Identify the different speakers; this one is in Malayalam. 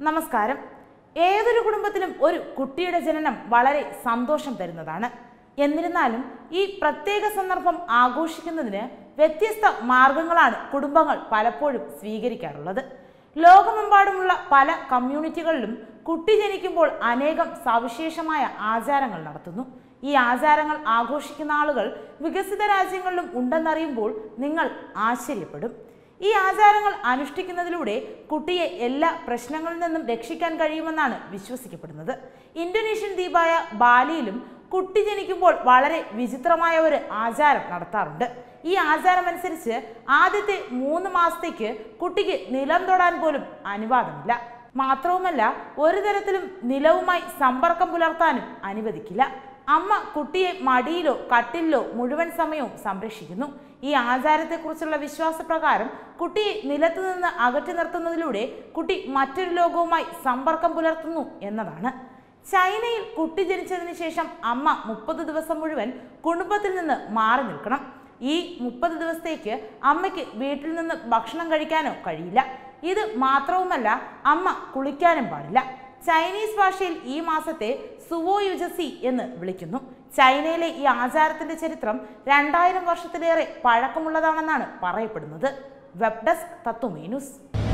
Speaker 1: നമസ്കാരം ഏതൊരു കുടുംബത്തിലും ഒരു കുട്ടിയുടെ ജനനം വളരെ സന്തോഷം തരുന്നതാണ് എന്നിരുന്നാലും ഈ പ്രത്യേക സന്ദർഭം ആഘോഷിക്കുന്നതിന് വ്യത്യസ്ത മാർഗങ്ങളാണ് കുടുംബങ്ങൾ പലപ്പോഴും സ്വീകരിക്കാറുള്ളത് ലോകമെമ്പാടുമുള്ള പല കമ്മ്യൂണിറ്റികളിലും കുട്ടി ജനിക്കുമ്പോൾ അനേകം സവിശേഷമായ ആചാരങ്ങൾ നടത്തുന്നു ഈ ആചാരങ്ങൾ ആഘോഷിക്കുന്ന ആളുകൾ വികസിത രാജ്യങ്ങളിലും ഉണ്ടെന്നറിയുമ്പോൾ നിങ്ങൾ ആശ്ചര്യപ്പെടും ഈ ആചാരങ്ങൾ അനുഷ്ഠിക്കുന്നതിലൂടെ കുട്ടിയെ എല്ലാ പ്രശ്നങ്ങളിൽ നിന്നും രക്ഷിക്കാൻ കഴിയുമെന്നാണ് വിശ്വസിക്കപ്പെടുന്നത് ഇന്തോനേഷ്യൻ ദ്വീപായ ബാലിയിലും കുട്ടി ജനിക്കുമ്പോൾ വളരെ വിചിത്രമായ ഒരു ആചാരം നടത്താറുണ്ട് ഈ ആചാരം അനുസരിച്ച് ആദ്യത്തെ മൂന്ന് മാസത്തേക്ക് കുട്ടിക്ക് നിലം തൊടാൻ പോലും അനുവാദമില്ല മാത്രവുമല്ല ഒരു തരത്തിലും നിലവുമായി സമ്പർക്കം പുലർത്താനും അനുവദിക്കില്ല അമ്മ കുട്ടിയെ മടിയിലോ കട്ടിലിലോ മുഴുവൻ സമയവും സംരക്ഷിക്കുന്നു ഈ ആചാരത്തെക്കുറിച്ചുള്ള വിശ്വാസപ്രകാരം കുട്ടിയെ നിലത്തു നിന്ന് അകറ്റി നിർത്തുന്നതിലൂടെ കുട്ടി മറ്റൊരു ലോകവുമായി സമ്പർക്കം പുലർത്തുന്നു എന്നതാണ് ചൈനയിൽ കുട്ടി ജനിച്ചതിന് ശേഷം അമ്മ മുപ്പത് ദിവസം മുഴുവൻ കുടുംബത്തിൽ നിന്ന് മാറി നിൽക്കണം ഈ മുപ്പത് ദിവസത്തേക്ക് അമ്മയ്ക്ക് വീട്ടിൽ നിന്ന് ഭക്ഷണം കഴിക്കാനോ കഴിയില്ല ഇത് മാത്രവുമല്ല അമ്മ കുളിക്കാനും പാടില്ല ചൈനീസ് ഭാഷയിൽ ഈ മാസത്തെ സുവോ യുജസി എന്ന് വിളിക്കുന്നു ചൈനയിലെ ഈ ആചാരത്തിന്റെ ചരിത്രം രണ്ടായിരം വർഷത്തിലേറെ പഴക്കമുള്ളതാണെന്നാണ് പറയപ്പെടുന്നത് വെബ് ഡെസ്ക് തത്വമേ ന്യൂസ്